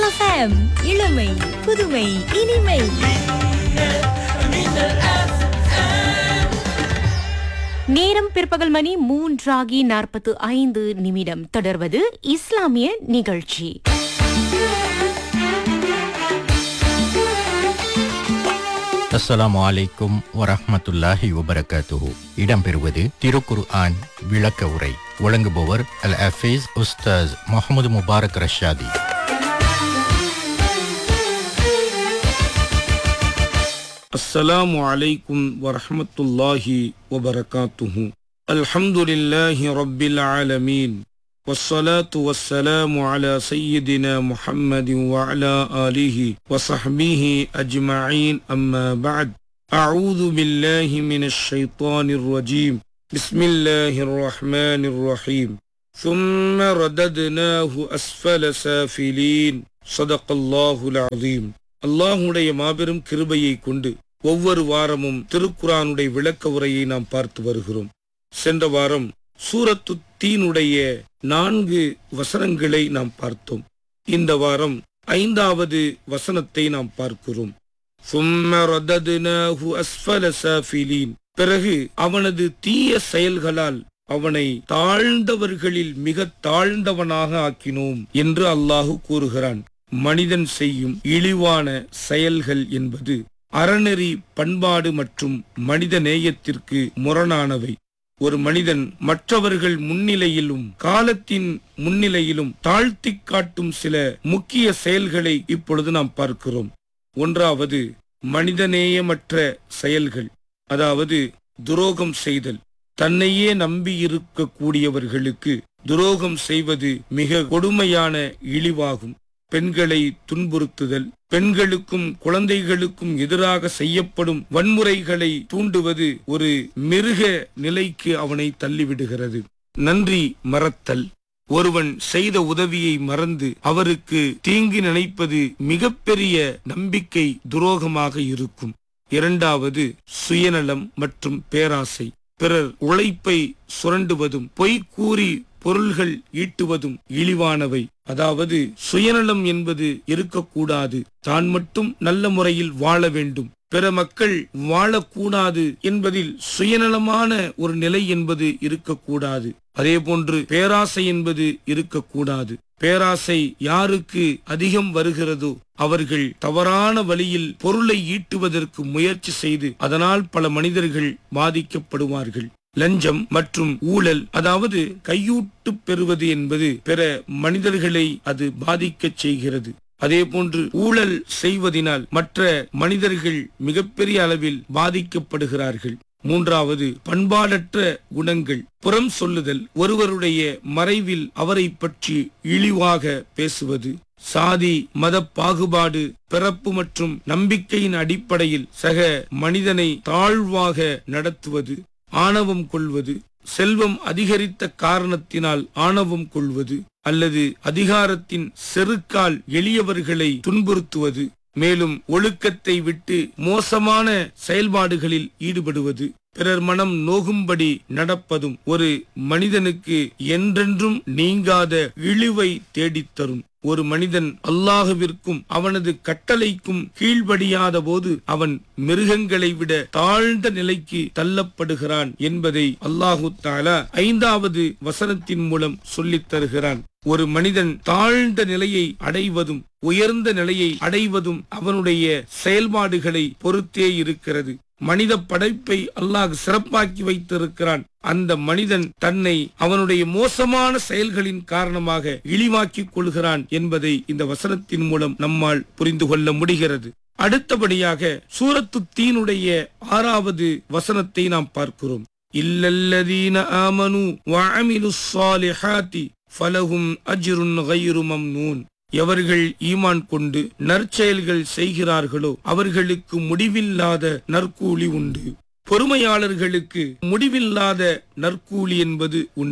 FM இளமை புதுமை இனிமை நேரம் பிற்பகல் மணி மூன்றாகி நாற்பத்து ஐந்து நிமிடம் தொடர்வது இஸ்லாமிய நிகழ்ச்சி அஸ்ஸலாமு அலைக்கும் வரஹ்மத்துல்லாஹி வபரகாத்துஹு இடம்பெறுவது திருக்குர் ஆன் விளக்க உரை வழங்குபவர் அல் அஃபீஸ் உஸ்தாஸ் முகமது முபாரக் ரஷாதி السلام عليكم ورحمة الله وبركاته الحمد لله رب العالمين والصلاة والسلام على سيدنا محمد وعلى آله وصحبه أجمعين أما بعد أعوذ بالله من الشيطان الرجيم بسم الله الرحمن الرحيم ثم رددناه أسفل سافلين صدق الله العظيم அல்லாஹுடைய மாபெரும் கிருபையை கொண்டு ஒவ்வொரு வாரமும் திருக்குரானுடைய விளக்க உரையை நாம் பார்த்து வருகிறோம் சென்ற வாரம் சூரத்து தீனுடைய நான்கு வசனங்களை நாம் பார்த்தோம் இந்த வாரம் ஐந்தாவது வசனத்தை நாம் பார்க்கிறோம் ثُمَّ رَدَدْنَاهُ أَسْفَلَ سَافِلِينَ பிறகு அவனது தீய செயல்களால் அவனை தாழ்ந்தவர்களில் மிக தாழ்ந்தவனாக ஆக்கினோம் என்று அல்லாஹு கூறுகிறான் மனிதன் செய்யும் இழிவான செயல்கள் என்பது அறநெறி பண்பாடு மற்றும் மனித நேயத்திற்கு முரணானவை ஒரு மனிதன் மற்றவர்கள் முன்னிலையிலும் காலத்தின் முன்னிலையிலும் தாழ்த்தி காட்டும் சில முக்கிய செயல்களை இப்பொழுது நாம் பார்க்கிறோம் ஒன்றாவது மனிதநேயமற்ற செயல்கள் அதாவது துரோகம் செய்தல் தன்னையே நம்பி இருக்கக்கூடியவர்களுக்கு துரோகம் செய்வது மிக கொடுமையான இழிவாகும் பெண்களை துன்புறுத்துதல் பெண்களுக்கும் குழந்தைகளுக்கும் எதிராக செய்யப்படும் வன்முறைகளை தூண்டுவது ஒரு மிருக நிலைக்கு அவனை தள்ளிவிடுகிறது நன்றி மறத்தல் ஒருவன் செய்த உதவியை மறந்து அவருக்கு தீங்கு நினைப்பது மிகப்பெரிய நம்பிக்கை துரோகமாக இருக்கும் இரண்டாவது சுயநலம் மற்றும் பேராசை பிறர் உழைப்பை சுரண்டுவதும் பொய் கூறி பொருள்கள் ஈட்டுவதும் இழிவானவை அதாவது சுயநலம் என்பது இருக்கக்கூடாது தான் மட்டும் நல்ல முறையில் வாழ வேண்டும் பிற மக்கள் வாழக்கூடாது என்பதில் சுயநலமான ஒரு நிலை என்பது இருக்கக்கூடாது அதே போன்று பேராசை என்பது இருக்கக்கூடாது பேராசை யாருக்கு அதிகம் வருகிறதோ அவர்கள் தவறான வழியில் பொருளை ஈட்டுவதற்கு முயற்சி செய்து அதனால் பல மனிதர்கள் பாதிக்கப்படுவார்கள் லஞ்சம் மற்றும் ஊழல் அதாவது கையூட்டு பெறுவது என்பது பிற மனிதர்களை அது பாதிக்கச் செய்கிறது அதே போன்று ஊழல் செய்வதினால் மற்ற மனிதர்கள் மிகப்பெரிய அளவில் பாதிக்கப்படுகிறார்கள் மூன்றாவது பண்பாடற்ற குணங்கள் புறம் சொல்லுதல் ஒருவருடைய மறைவில் அவரை பற்றி இழிவாக பேசுவது சாதி மத பாகுபாடு பிறப்பு மற்றும் நம்பிக்கையின் அடிப்படையில் சக மனிதனை தாழ்வாக நடத்துவது ஆணவம் கொள்வது செல்வம் அதிகரித்த காரணத்தினால் ஆணவம் கொள்வது அல்லது அதிகாரத்தின் செருக்கால் எளியவர்களை துன்புறுத்துவது மேலும் ஒழுக்கத்தை விட்டு மோசமான செயல்பாடுகளில் ஈடுபடுவது பிறர் மனம் நோகும்படி நடப்பதும் ஒரு மனிதனுக்கு என்றென்றும் நீங்காத இழிவை தேடித்தரும் ஒரு மனிதன் அல்லாஹுவிற்கும் அவனது கட்டளைக்கும் கீழ்படியாத போது அவன் மிருகங்களை விட தாழ்ந்த நிலைக்கு தள்ளப்படுகிறான் என்பதை அல்லாஹு தாலா ஐந்தாவது வசனத்தின் மூலம் சொல்லித் தருகிறான் ஒரு மனிதன் தாழ்ந்த நிலையை அடைவதும் உயர்ந்த நிலையை அடைவதும் அவனுடைய செயல்பாடுகளை பொறுத்தே இருக்கிறது மனித படைப்பை அல்லாஹ் சிறப்பாக்கி வைத்திருக்கிறான் அந்த மனிதன் தன்னை அவனுடைய மோசமான செயல்களின் காரணமாக இழிவாக்கிக் கொள்கிறான் என்பதை இந்த வசனத்தின் மூலம் நம்மால் புரிந்து கொள்ள முடிகிறது அடுத்தபடியாக சூரத்து தீனுடைய ஆறாவது வசனத்தை நாம் பார்க்கிறோம் இல்லல்லதீன ஆமனு வஅமிலு ஸாலிஹாத்தி ஃபலஹும் அஜ்ருன் கைரு மம்னூன் எவர்கள் ஈமான் கொண்டு நற்செயல்கள் செய்கிறார்களோ அவர்களுக்கு முடிவில்லாத நற்கூலி உண்டு பொறுமையாளர்களுக்கு முடிவில்லாத நற்கூலி என்பது உண்டு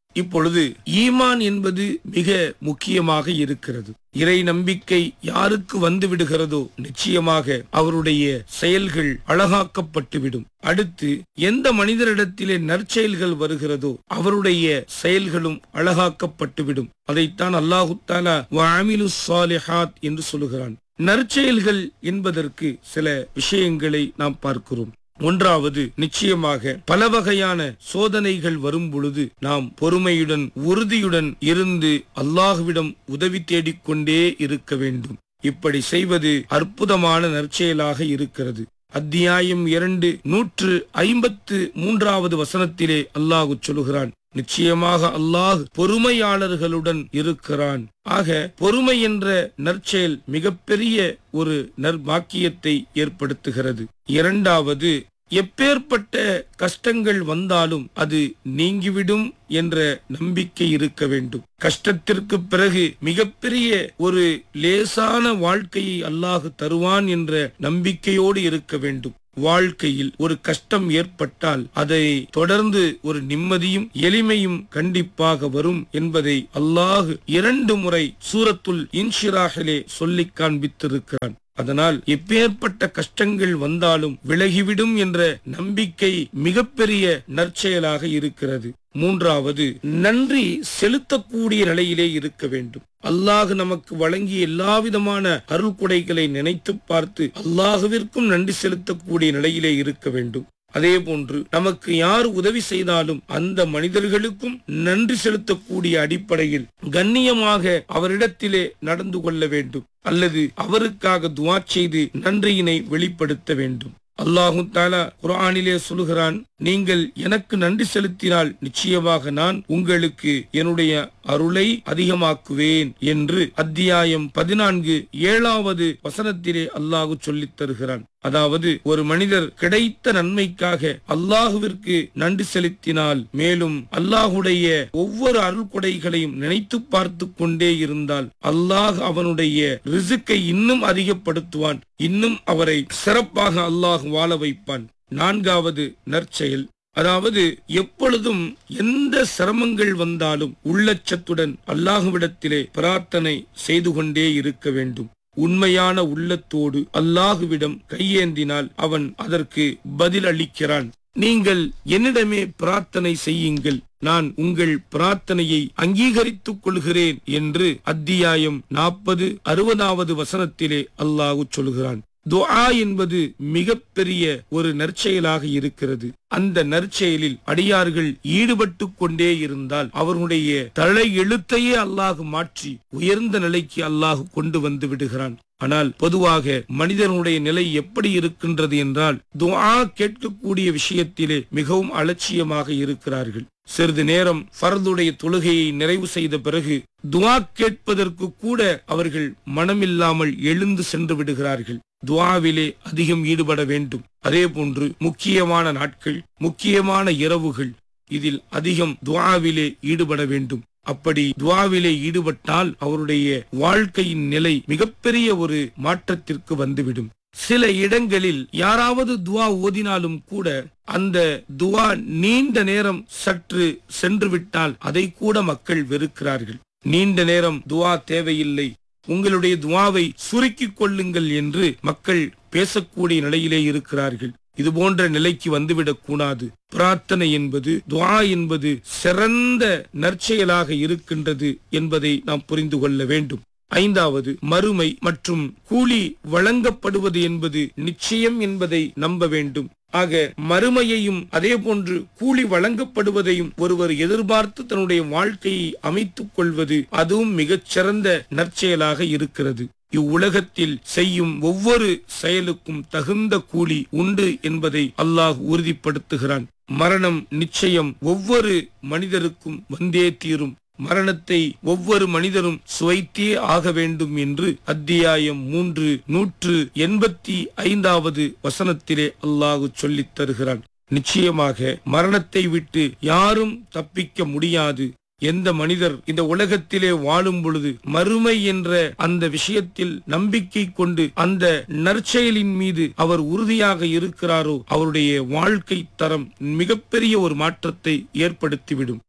இப்பொழுது ஈமான் என்பது மிக முக்கியமாக இருக்கிறது இறை நம்பிக்கை யாருக்கு வந்து விடுகிறதோ நிச்சயமாக அவருடைய செயல்கள் அழகாக்கப்பட்டுவிடும் அடுத்து எந்த மனிதரிடத்திலே நற்செயல்கள் வருகிறதோ அவருடைய செயல்களும் அழகாக்கப்பட்டுவிடும் அதைத்தான் அல்லாஹு தாலா வஅமிலு ஸாலிஹாத் என்று சொல்லுகிறான் நற்செயல்கள் என்பதற்கு சில விஷயங்களை நாம் பார்க்கிறோம் ஒன்றாவது நிச்சயமாக பல வகையான சோதனைகள் வரும் பொழுது நாம் பொறுமையுடன் உறுதியுடன் இருந்து அல்லாஹுவிடம் உதவி தேடிக்கொண்டே இருக்க வேண்டும் இப்படி செய்வது அற்புதமான நற்செயலாக இருக்கிறது அத்தியாயம் இரண்டு நூற்று ஐம்பத்து மூன்றாவது வசனத்திலே அல்லாஹு சொல்லுகிறான் நிச்சயமாக அல்லாஹ் பொறுமையாளர்களுடன் இருக்கிறான் ஆக பொறுமை என்ற நற்செயல் மிகப்பெரிய ஒரு நற்பாக்கியத்தை ஏற்படுத்துகிறது இரண்டாவது எப்பேற்பட்ட கஷ்டங்கள் வந்தாலும் அது நீங்கிவிடும் என்ற நம்பிக்கை இருக்க வேண்டும் கஷ்டத்திற்கு பிறகு மிகப்பெரிய ஒரு லேசான வாழ்க்கையை அல்லாஹ் தருவான் என்ற நம்பிக்கையோடு இருக்க வேண்டும் வாழ்க்கையில் ஒரு கஷ்டம் ஏற்பட்டால் அதை தொடர்ந்து ஒரு நிம்மதியும் எளிமையும் கண்டிப்பாக வரும் என்பதை அல்லாஹ் இரண்டு முறை சூரத்துல் இன்ஷிராகிலே சொல்லிக் காண்பித்திருக்கிறான் அதனால் எப்பேற்பட்ட கஷ்டங்கள் வந்தாலும் விலகிவிடும் என்ற நம்பிக்கை மிகப்பெரிய நற்செயலாக இருக்கிறது மூன்றாவது நன்றி செலுத்தக்கூடிய நிலையிலே இருக்க வேண்டும் அல்லாஹ் நமக்கு வழங்கிய எல்லா விதமான அருள்கொடைகளை நினைத்து பார்த்து அல்லாஹுவிற்கும் நன்றி செலுத்தக்கூடிய நிலையிலே இருக்க வேண்டும் அதே போன்று நமக்கு யார் உதவி செய்தாலும் அந்த மனிதர்களுக்கும் நன்றி செலுத்தக்கூடிய அடிப்படையில் கண்ணியமாக அவரிடத்திலே நடந்து கொள்ள வேண்டும் அல்லது அவருக்காக துவா செய்து நன்றியினை வெளிப்படுத்த வேண்டும் அல்லாஹு தாலா குரானிலே சொல்லுகிறான் நீங்கள் எனக்கு நன்றி செலுத்தினால் நிச்சயமாக நான் உங்களுக்கு என்னுடைய அருளை அதிகமாக்குவேன் என்று அத்தியாயம் பதினான்கு ஏழாவது வசனத்திலே அல்லாஹு சொல்லித் தருகிறான் அதாவது ஒரு மனிதர் கிடைத்த நன்மைக்காக அல்லாஹுவிற்கு நன்றி செலுத்தினால் மேலும் அல்லாஹுடைய ஒவ்வொரு அருள்கொடைகளையும் நினைத்து பார்த்து கொண்டே இருந்தால் அல்லாஹ் அவனுடைய ரிசுக்கை இன்னும் அதிகப்படுத்துவான் இன்னும் அவரை சிறப்பாக அல்லாஹ் வாழ வைப்பான் நான்காவது நற்செயல் அதாவது எப்பொழுதும் எந்த சிரமங்கள் வந்தாலும் உள்ளச்சத்துடன் அல்லாஹுவிடத்திலே பிரார்த்தனை செய்து கொண்டே இருக்க வேண்டும் உண்மையான உள்ளத்தோடு அல்லாஹுவிடம் கையேந்தினால் அவன் அதற்கு பதில் அளிக்கிறான் நீங்கள் என்னிடமே பிரார்த்தனை செய்யுங்கள் நான் உங்கள் பிரார்த்தனையை அங்கீகரித்துக் கொள்கிறேன் என்று அத்தியாயம் நாற்பது அறுபதாவது வசனத்திலே அல்லாஹு சொல்கிறான் துஆ என்பது மிகப்பெரிய ஒரு நற்செயலாக இருக்கிறது அந்த நற்செயலில் அடியார்கள் ஈடுபட்டு கொண்டே இருந்தால் அவர்களுடைய தலை எழுத்தையே அல்லாஹ் மாற்றி உயர்ந்த நிலைக்கு அல்லாஹ் கொண்டு வந்து விடுகிறான் ஆனால் பொதுவாக மனிதனுடைய நிலை எப்படி இருக்கின்றது என்றால் துஆ கேட்கக்கூடிய விஷயத்திலே மிகவும் அலட்சியமாக இருக்கிறார்கள் சிறிது நேரம் ஃபர்துடைய தொழுகையை நிறைவு செய்த பிறகு துஆ கேட்பதற்கு கூட அவர்கள் மனமில்லாமல் எழுந்து சென்று விடுகிறார்கள் துவாவிலே அதிகம் ஈடுபட வேண்டும் அதே போன்று முக்கியமான நாட்கள் முக்கியமான இரவுகள் இதில் அதிகம் துவாவிலே ஈடுபட வேண்டும் அப்படி துவாவிலே ஈடுபட்டால் அவருடைய வாழ்க்கையின் நிலை மிகப்பெரிய ஒரு மாற்றத்திற்கு வந்துவிடும் சில இடங்களில் யாராவது துவா ஓதினாலும் கூட அந்த துவா நீண்ட நேரம் சற்று சென்று விட்டால் அதை கூட மக்கள் வெறுக்கிறார்கள் நீண்ட நேரம் துவா தேவையில்லை உங்களுடைய துவாவை சுருக்கிக் கொள்ளுங்கள் என்று மக்கள் பேசக்கூடிய நிலையிலே இருக்கிறார்கள் இது போன்ற நிலைக்கு வந்துவிடக் கூடாது பிரார்த்தனை என்பது துவா என்பது சிறந்த நற்செயலாக இருக்கின்றது என்பதை நாம் புரிந்து கொள்ள வேண்டும் ஐந்தாவது மறுமை மற்றும் கூலி வழங்கப்படுவது என்பது நிச்சயம் என்பதை நம்ப வேண்டும் ஆக மறுமையையும் அதே போன்று கூலி வழங்கப்படுவதையும் ஒருவர் எதிர்பார்த்து தன்னுடைய வாழ்க்கையை அமைத்துக் கொள்வது அதுவும் மிகச் சிறந்த நற்செயலாக இருக்கிறது இவ்வுலகத்தில் செய்யும் ஒவ்வொரு செயலுக்கும் தகுந்த கூலி உண்டு என்பதை அல்லாஹ் உறுதிப்படுத்துகிறான் மரணம் நிச்சயம் ஒவ்வொரு மனிதருக்கும் வந்தே தீரும் மரணத்தை ஒவ்வொரு மனிதரும் சுவைத்தே ஆக வேண்டும் என்று அத்தியாயம் மூன்று நூற்று எண்பத்தி ஐந்தாவது வசனத்திலே அல்லாஹு சொல்லித் தருகிறான் நிச்சயமாக மரணத்தை விட்டு யாரும் தப்பிக்க முடியாது எந்த மனிதர் இந்த உலகத்திலே வாழும் பொழுது மறுமை என்ற அந்த விஷயத்தில் நம்பிக்கை கொண்டு அந்த நற்செயலின் மீது அவர் உறுதியாக இருக்கிறாரோ அவருடைய வாழ்க்கை தரம் மிகப்பெரிய ஒரு மாற்றத்தை ஏற்படுத்திவிடும்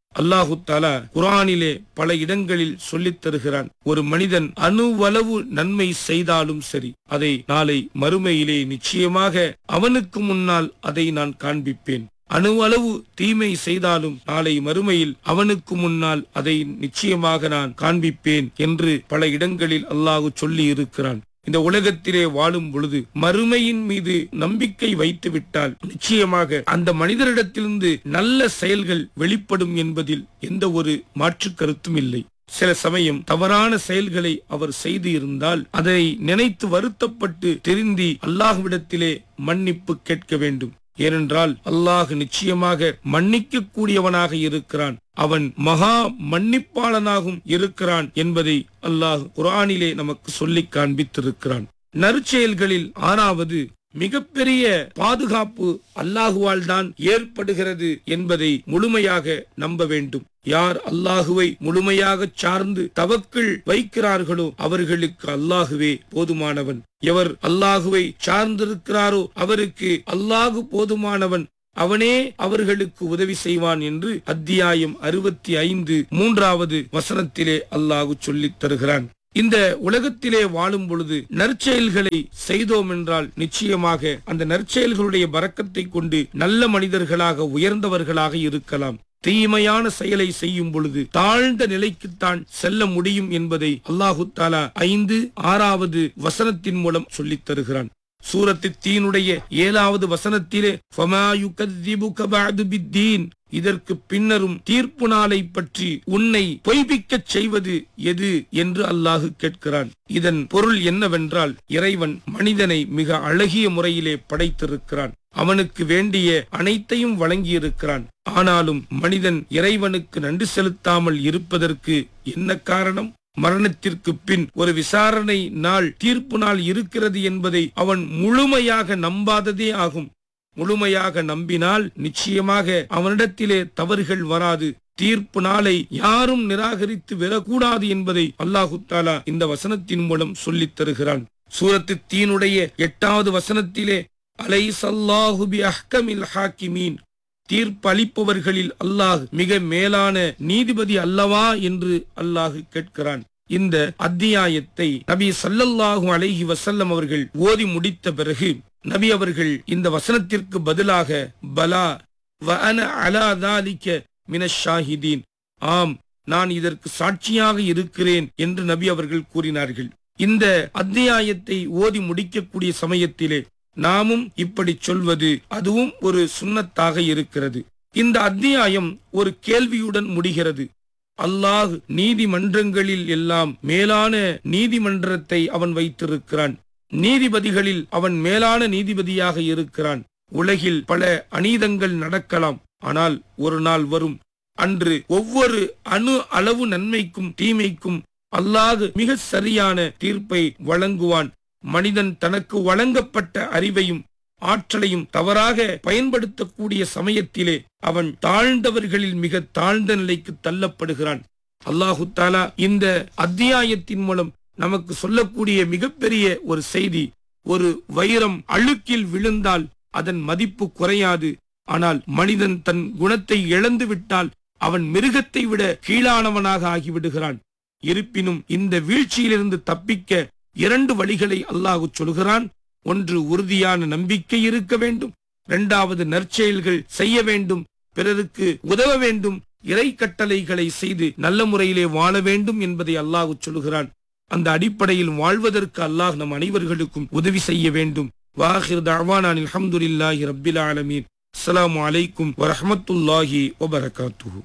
அல்லாஹு தாலா குரானிலே பல இடங்களில் சொல்லித் தருகிறான் ஒரு மனிதன் அணுவளவு நன்மை செய்தாலும் சரி அதை நாளை மறுமையிலே நிச்சயமாக அவனுக்கு முன்னால் அதை நான் காண்பிப்பேன் அணுவளவு தீமை செய்தாலும் நாளை மறுமையில் அவனுக்கு முன்னால் அதை நிச்சயமாக நான் காண்பிப்பேன் என்று பல இடங்களில் அல்லாஹு சொல்லி இருக்கிறான் இந்த உலகத்திலே வாழும் பொழுது மறுமையின் மீது நம்பிக்கை வைத்து விட்டால் நிச்சயமாக அந்த மனிதரிடத்திலிருந்து நல்ல செயல்கள் வெளிப்படும் என்பதில் எந்த ஒரு மாற்று கருத்தும் இல்லை சில சமயம் தவறான செயல்களை அவர் செய்து இருந்தால் அதை நினைத்து வருத்தப்பட்டு திருந்தி அல்லாஹ்விடத்திலே மன்னிப்பு கேட்க வேண்டும் ஏனென்றால் அல்லாஹ் நிச்சயமாக மன்னிக்க கூடியவனாக இருக்கிறான் அவன் மகா மன்னிப்பாளனாகவும் இருக்கிறான் என்பதை அல்லாஹ் குரானிலே நமக்கு சொல்லி காண்பித்திருக்கிறான் நற்செயல்களில் ஆறாவது மிகப்பெரிய பாதுகாப்பு அல்லாஹுவால் தான் ஏற்படுகிறது என்பதை முழுமையாக நம்ப வேண்டும் யார் அல்லாஹுவை முழுமையாக சார்ந்து தவக்கில் வைக்கிறார்களோ அவர்களுக்கு அல்லாஹுவே போதுமானவன் எவர் அல்லாஹுவை சார்ந்திருக்கிறாரோ அவருக்கு அல்லாஹு போதுமானவன் அவனே அவர்களுக்கு உதவி செய்வான் என்று அத்தியாயம் அறுபத்தி ஐந்து மூன்றாவது வசனத்திலே அல்லாஹு சொல்லித் தருகிறான் இந்த உலகத்திலே வாழும் பொழுது நற்செயல்களை செய்தோம் என்றால் நிச்சயமாக அந்த நற்செயல்களுடைய பறக்கத்தை கொண்டு நல்ல மனிதர்களாக உயர்ந்தவர்களாக இருக்கலாம் தீமையான செயலை செய்யும் பொழுது தாழ்ந்த நிலைக்குத்தான் செல்ல முடியும் என்பதை அல்லாஹு தாலா ஐந்து ஆறாவது வசனத்தின் மூலம் சொல்லித் தருகிறான் சூரத்து தீனுடைய ஏழாவது வசனத்திலே "ஃபமா யுகத்திபுக பஅது பித்தீன்" இதற்கு பின்னரும் தீர்ப்பு நாளை பற்றி உன்னை பொய்பிக்கச் செய்வது எது என்று அல்லாஹு கேட்கிறான் இதன் பொருள் என்னவென்றால் இறைவன் மனிதனை மிக அழகிய முறையிலே படைத்திருக்கிறான் அவனுக்கு வேண்டிய அனைத்தையும் வழங்கியிருக்கிறான் ஆனாலும் மனிதன் இறைவனுக்கு நன்றி செலுத்தாமல் இருப்பதற்கு என்ன காரணம் மரணத்திற்கு பின் ஒரு விசாரணை நாள் தீர்ப்பு நாள் இருக்கிறது என்பதை அவன் முழுமையாக நம்பாததே ஆகும் முழுமையாக நம்பினால் நிச்சயமாக அவனிடத்திலே தவறுகள் வராது தீர்ப்பு நாளை யாரும் நிராகரித்து விடக்கூடாது என்பதை அல்லாஹு தாலா இந்த வசனத்தின் மூலம் சொல்லித் தருகிறான் சூரத்து தீனுடைய எட்டாவது வசனத்திலே அலை சல்லாஹு பி அஹ்கமில் ஹாக்கிமீன் தீர்ப்பளிப்பவர்களில் அல்லாஹ் மிக மேலான நீதிபதி அல்லவா என்று அல்லாஹ் கேட்கிறான் இந்த அத்தியாயத்தை நபி சல்லல்லாஹு அலைஹி வசல்லம் அவர்கள் ஓதி முடித்த பிறகு நபி அவர்கள் இந்த வசனத்திற்கு பதிலாக பலா வ அன அலா தாலிக்க மினஷ் ஷாஹிதீன் ஆம் நான் இதற்கு சாட்சியாக இருக்கிறேன் என்று நபி அவர்கள் கூறினார்கள் இந்த அத்தியாயத்தை ஓதி முடிக்கக்கூடிய சமயத்திலே நாமும் இப்படி சொல்வது அதுவும் ஒரு சுன்னத்தாக இருக்கிறது இந்த அத்தியாயம் ஒரு கேள்வியுடன் முடிகிறது அல்லாஹ் நீதிமன்றங்களில் எல்லாம் மேலான நீதிமன்றத்தை அவன் வைத்திருக்கிறான் நீதிபதிகளில் அவன் மேலான நீதிபதியாக இருக்கிறான் உலகில் பல அநீதங்கள் நடக்கலாம் ஆனால் ஒரு நாள் வரும் அன்று ஒவ்வொரு அணு அளவு நன்மைக்கும் தீமைக்கும் அல்லாஹ் மிக சரியான தீர்ப்பை வழங்குவான் மனிதன் தனக்கு வழங்கப்பட்ட அறிவையும் ஆற்றலையும் தவறாக பயன்படுத்தக்கூடிய சமயத்திலே அவன் தாழ்ந்தவர்களில் மிக தாழ்ந்த நிலைக்கு தள்ளப்படுகிறான் அல்லாஹு தாலா இந்த அத்தியாயத்தின் மூலம் நமக்கு சொல்லக்கூடிய மிகப்பெரிய ஒரு செய்தி ஒரு வைரம் அழுக்கில் விழுந்தால் அதன் மதிப்பு குறையாது ஆனால் மனிதன் தன் குணத்தை இழந்து விட்டால் அவன் மிருகத்தை விட கீழானவனாக ஆகிவிடுகிறான் இருப்பினும் இந்த வீழ்ச்சியிலிருந்து தப்பிக்க இரண்டு வழிகளை அல்லாஹு சொல்கிறான் ஒன்று உறுதியான நம்பிக்கை இருக்க வேண்டும் இரண்டாவது நற்செயல்கள் செய்ய வேண்டும் பிறருக்கு உதவ வேண்டும் இறை கட்டளைகளை செய்து நல்ல முறையிலே வாழ வேண்டும் என்பதை அல்லாஹ் சொல்கிறான் அந்த அடிப்படையில் வாழ்வதற்கு அல்லாஹ் நம் அனைவர்களுக்கும் உதவி செய்ய வேண்டும் வாஹிர் தவானான் அல்ஹம்துலில்லாஹி ரப்பில் ஆலமீன் அஸ்ஸலாமு அலைக்கும் வரஹ்மத்துல்லாஹி வபரகாத்துஹு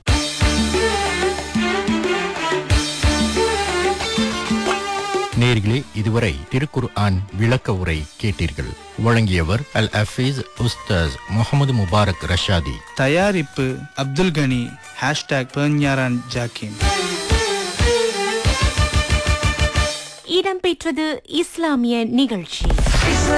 நேர்களே இதுவரை திருக்குர் ஆன் விளக்க உரை கேட்டீர்கள் வழங்கியவர் அல் அஃபீஸ் உஸ்தாஸ் முகமது முபாரக் ரஷாதி தயாரிப்பு அப்துல் கனி ஹேஷ்டாக் பெர்ஞாரான் ஜாக்கிம் இடம்பெற்றது இஸ்லாமிய நிகழ்ச்சி